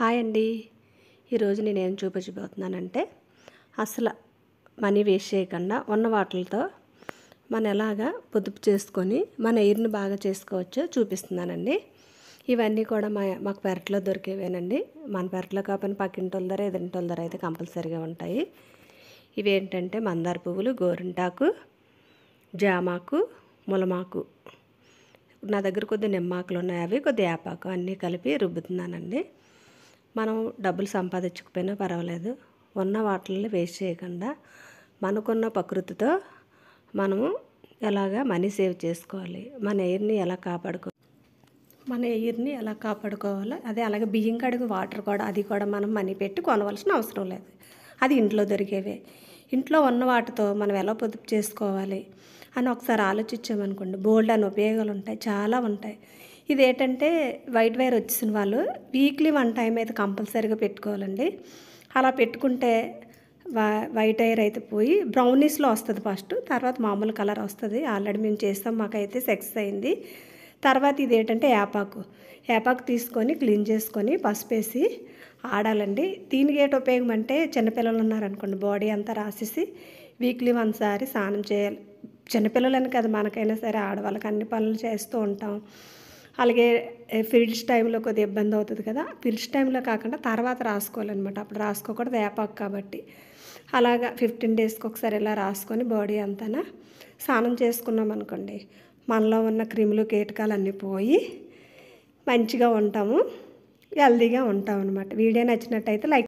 hi అండి ఈరోజు నేను ఏం చూపించబోతున్నానంటే అసలు మనీ వేస్ట్ చేయకుండా ఉన్న వాటిలతో మనం ఎలాగా పొదుపు చేసుకొని మన ఎయిర్ని బాగా చేసుకోవచ్చో చూపిస్తున్నానండి ఇవన్నీ కూడా మా మాకు పెరట్లో దొరికేవేనండి మన పెరట్లో కాకపోయినా పక్కింటి వాళ్ళ ధర ఎదురింటి వాళ్ళ ధర అయితే కంపల్సరీగా ఉంటాయి ఇవేంటంటే మందార పువ్వులు గోరింటాకు జామాకు ములమాకు నా దగ్గర కొద్ది నిమ్మాకులు ఉన్నాయి అవి కొద్ది యాపాకు అన్నీ కలిపి రుబ్బుతున్నానండి మనం డబ్బులు సంపాదించకపోయినా పర్వాలేదు ఉన్న వాటిని వేస్ట్ చేయకుండా మనకున్న ప్రకృతితో మనము ఎలాగా మనీ సేవ్ చేసుకోవాలి మన ఎయిర్ని ఎలా కాపాడుకో మన ఎయిర్ని ఎలా కాపాడుకోవాలో అదే అలాగే బియ్యం కడుగు వాటర్ కూడా అది కూడా మనం మనీ పెట్టి కొనవలసిన అవసరం లేదు అది ఇంట్లో దొరికేవే ఇంట్లో ఉన్న వాటితో మనం ఎలా పొదుపు చేసుకోవాలి అని ఒకసారి ఆలోచించామనుకోండి బోల్డ్ అని ఉపయోగాలు ఉంటాయి చాలా ఉంటాయి ఇది ఏంటంటే వైట్ వైర్ వచ్చిన వాళ్ళు వీక్లీ వన్ టైం అయితే కంపల్సరీగా పెట్టుకోవాలండి అలా పెట్టుకుంటే వైట్ వైర్ అయితే పోయి బ్రౌనీస్లో వస్తుంది ఫస్ట్ తర్వాత మామూలు కలర్ వస్తుంది ఆల్రెడీ మేము చేస్తాం మాకైతే సక్సెస్ అయింది తర్వాత ఇది ఏంటంటే యాపాకు యాపాకు తీసుకొని క్లీన్ చేసుకొని పసుపు వేసి ఆడాలండి దీనికి ఏంటి ఉపయోగం అంటే చిన్నపిల్లలు ఉన్నారనుకోండి బాడీ అంతా రాసేసి వీక్లీ వన్ సారి స్నానం చేయాలి చిన్నపిల్లలని కదా మనకైనా సరే ఆడవాళ్ళకి అన్ని పనులు చేస్తూ ఉంటాం అలాగే పీరియడ్స్ టైంలో కొద్దిగా ఇబ్బంది అవుతుంది కదా పీరియడ్స్ టైంలో కాకుండా తర్వాత రాసుకోవాలన్నమాట అప్పుడు రాసుకోకూడదు వేపాకు కాబట్టి అలాగా ఫిఫ్టీన్ డేస్కి ఒకసారి ఇలా రాసుకొని బాడీ అంతా స్నానం చేసుకున్నాం అనుకోండి మనలో ఉన్న క్రిములు కీటకాలు అన్నీ పోయి మంచిగా ఉంటాము హెల్దీగా ఉంటాం అనమాట వీడియో నచ్చినట్టయితే లైక్